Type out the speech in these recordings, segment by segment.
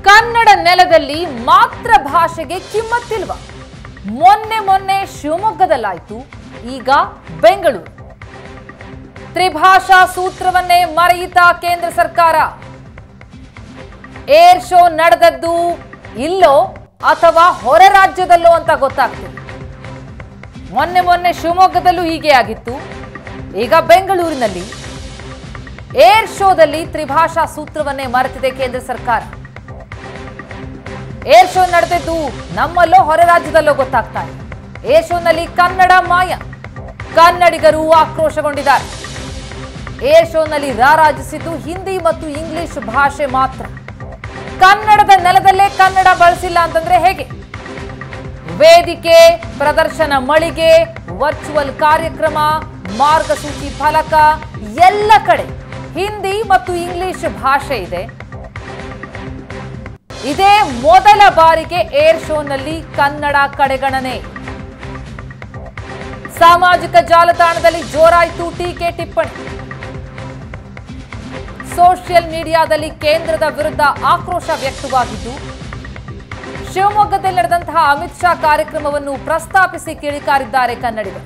ಕನ್ನಡ ನೆಲದಲ್ಲಿ ಮಾತ್ರ ಭಾಷೆಗೆ ಕಿಮ್ಮತ್ತಿಲ್ವ ಮೊನ್ನೆ ಮೊನ್ನೆ ಶಿವಮೊಗ್ಗದಲ್ಲಾಯ್ತು ಈಗ ಬೆಂಗಳೂರು ತ್ರಿಭಾಷಾ ಸೂತ್ರವನ್ನೇ ಮರೆಯಿತಾ ಕೇಂದ್ರ ಸರ್ಕಾರ ಏರ್ ಶೋ ನಡೆದದ್ದು ಇಲ್ಲೋ ಅಥವಾ ಹೊರ ರಾಜ್ಯದಲ್ಲೋ ಅಂತ ಗೊತ್ತಾಗ್ತಿಲ್ಲ ಮೊನ್ನೆ ಮೊನ್ನೆ ಶಿವಮೊಗ್ಗದಲ್ಲೂ ಹೀಗೆ ಆಗಿತ್ತು ಈಗ ಬೆಂಗಳೂರಿನಲ್ಲಿ ಏರ್ ಶೋದಲ್ಲಿ ತ್ರಿಭಾಷಾ ಸೂತ್ರವನ್ನೇ ಮರೆತಿದೆ ಕೇಂದ್ರ ಸರ್ಕಾರ ಏರ್ ಶೋ ನಡೆದಿದ್ದು ನಮ್ಮಲ್ಲೋ ಹೊರ ರಾಜ್ಯದಲ್ಲೋ ಗೊತ್ತಾಗ್ತಾ ಇಲ್ಲ ಏರ್ ಶೋನಲ್ಲಿ ಕನ್ನಡ ಮಾಯ ಕನ್ನಡಿಗರು ಆಕ್ರೋಶಗೊಂಡಿದ್ದಾರೆ ಏರ್ ಶೋನಲ್ಲಿ ರಾರಾಜಿಸಿದ್ದು ಹಿಂದಿ ಮತ್ತು ಇಂಗ್ಲಿಷ್ ಭಾಷೆ ಮಾತ್ರ ಕನ್ನಡದ ನೆಲದಲ್ಲೇ ಕನ್ನಡ ಬಳಸಿಲ್ಲ ಅಂತಂದ್ರೆ ಹೇಗೆ ವೇದಿಕೆ ಪ್ರದರ್ಶನ ಮಳಿಗೆ ವರ್ಚುವಲ್ ಕಾರ್ಯಕ್ರಮ ಮಾರ್ಗಸೂಚಿ ಫಲಕ ಎಲ್ಲ ಕಡೆ ಹಿಂದಿ ಮತ್ತು ಇಂಗ್ಲಿಷ್ ಭಾಷೆ ಇದೆ ಇದೇ ಮೊದಲ ಬಾರಿಗೆ ಏರ್ ಶೋನಲ್ಲಿ ಕನ್ನಡ ಕಡೆಗಣನೆ ಸಾಮಾಜಿಕ ಜಾಲತಾಣದಲ್ಲಿ ಜೋರಾಯ್ತು ಟೀಕೆ ಟಿಪ್ಪಣಿ ಸೋಷಿಯಲ್ ಮೀಡಿಯಾದಲ್ಲಿ ಕೇಂದ್ರದ ವಿರುದ್ಧ ಆಕ್ರೋಶ ವ್ಯಕ್ತವಾಗಿದ್ದು ಶಿವಮೊಗ್ಗದಲ್ಲಿ ನಡೆದಂತಹ ಅಮಿತ್ ಶಾ ಕಾರ್ಯಕ್ರಮವನ್ನು ಪ್ರಸ್ತಾಪಿಸಿ ಕಿಡಿಕಾರಿದ್ದಾರೆ ಕನ್ನಡಿಗರು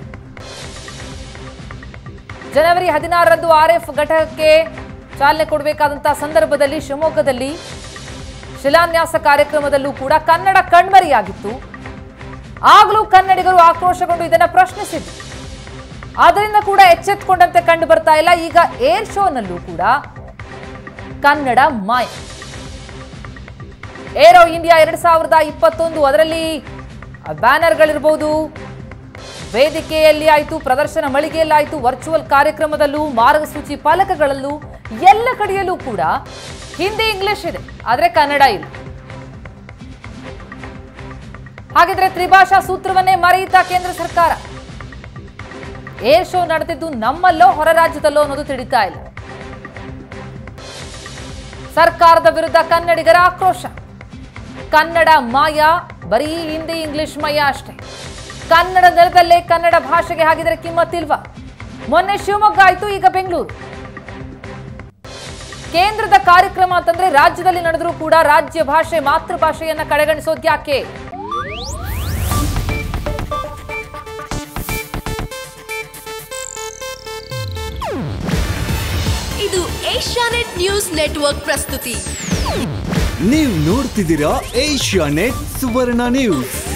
ಜನವರಿ ಹದಿನಾರರಂದು ಆರ್ಎಫ್ ಘಟಕಕ್ಕೆ ಚಾಲನೆ ಕೊಡಬೇಕಾದಂತಹ ಸಂದರ್ಭದಲ್ಲಿ ಶಿವಮೊಗ್ಗದಲ್ಲಿ ಶಿಲಾನ್ಯಾಸ ಕಾರ್ಯಕ್ರಮದಲ್ಲೂ ಕೂಡ ಕನ್ನಡ ಕಣ್ಮರೆಯಾಗಿತ್ತು ಆಗಲೂ ಕನ್ನಡಿಗರು ಆಕ್ರೋಶಗೊಂಡು ಇದನ್ನ ಪ್ರಶ್ನಿಸಿದ್ರು ಅದರಿಂದ ಕೂಡ ಎಚ್ಚೆತ್ತುಕೊಂಡಂತೆ ಕಂಡು ಬರ್ತಾ ಇಲ್ಲ ಈಗ ಏರ್ ಶೋನಲ್ಲೂ ಕೂಡ ಕನ್ನಡ ಮಾಯ ಏರೋ ಇಂಡಿಯಾ ಎರಡ್ ಸಾವಿರದ ಇಪ್ಪತ್ತೊಂದು ಅದರಲ್ಲಿ ಬ್ಯಾನರ್ಗಳಿರ್ಬೋದು ವೇದಿಕೆಯಲ್ಲಿ ಆಯಿತು ಪ್ರದರ್ಶನ ಮಳಿಗೆಯಲ್ಲಿ ಆಯಿತು ವರ್ಚುವಲ್ ಕಾರ್ಯಕ್ರಮದಲ್ಲೂ ಮಾರ್ಗಸೂಚಿ ಫಲಕಗಳಲ್ಲೂ ಎಲ್ಲ ಕಡೆಯಲ್ಲೂ ಕೂಡ ಹಿಂದಿ ಇಂಗ್ಲಿಷ್ ಇದೆ ಆದರೆ ಕನ್ನಡ ಇಲ್ಲ ಹಾಗಿದ್ರೆ ತ್ರಿಭಾಷಾ ಸೂತ್ರವನ್ನೇ ಮರೆಯುತ್ತಾ ಕೇಂದ್ರ ಸರ್ಕಾರ ಏರ್ ಶೋ ನಡೆದಿದ್ದು ನಮ್ಮಲ್ಲೋ ಹೊರ ರಾಜ್ಯದಲ್ಲೋ ಅನ್ನೋದು ತಿಳಿತಾ ಇಲ್ಲ ಸರ್ಕಾರದ ವಿರುದ್ಧ ಕನ್ನಡಿಗರ ಆಕ್ರೋಶ ಕನ್ನಡ ಮಾಯ ಬರೀ ಹಿಂದಿ ಇಂಗ್ಲಿಷ್ ಮಯ ಅಷ್ಟೇ ಕನ್ನಡ ನೆಲದಲ್ಲೇ ಕನ್ನಡ ಭಾಷೆಗೆ ಹಾಗಿದ್ರೆ ಕಿಮ್ಮತ್ತಿಲ್ವಾ ಮೊನ್ನೆ ಶಿವಮೊಗ್ಗ ಆಯ್ತು ಈಗ ಬೆಂಗಳೂರು ಕೇಂದ್ರದ ಕಾರ್ಯಕ್ರಮ ಅಂತಂದ್ರೆ ರಾಜ್ಯದಲ್ಲಿ ನಡೆದರೂ ಕೂಡ ರಾಜ್ಯ ಭಾಷೆ ಮಾತೃಭಾಷೆಯನ್ನ ಕಡೆಗಣಿಸೋದು ಯಾಕೆ ಇದು ಏಷ್ಯಾನೆಟ್ ನ್ಯೂಸ್ ನೆಟ್ವರ್ಕ್ ಪ್ರಸ್ತುತಿ ನೀವು ನೋಡ್ತಿದ್ದೀರಾ ಏಷ್ಯಾ ನೆಟ್ ಸುವರ್ಣ ನ್ಯೂಸ್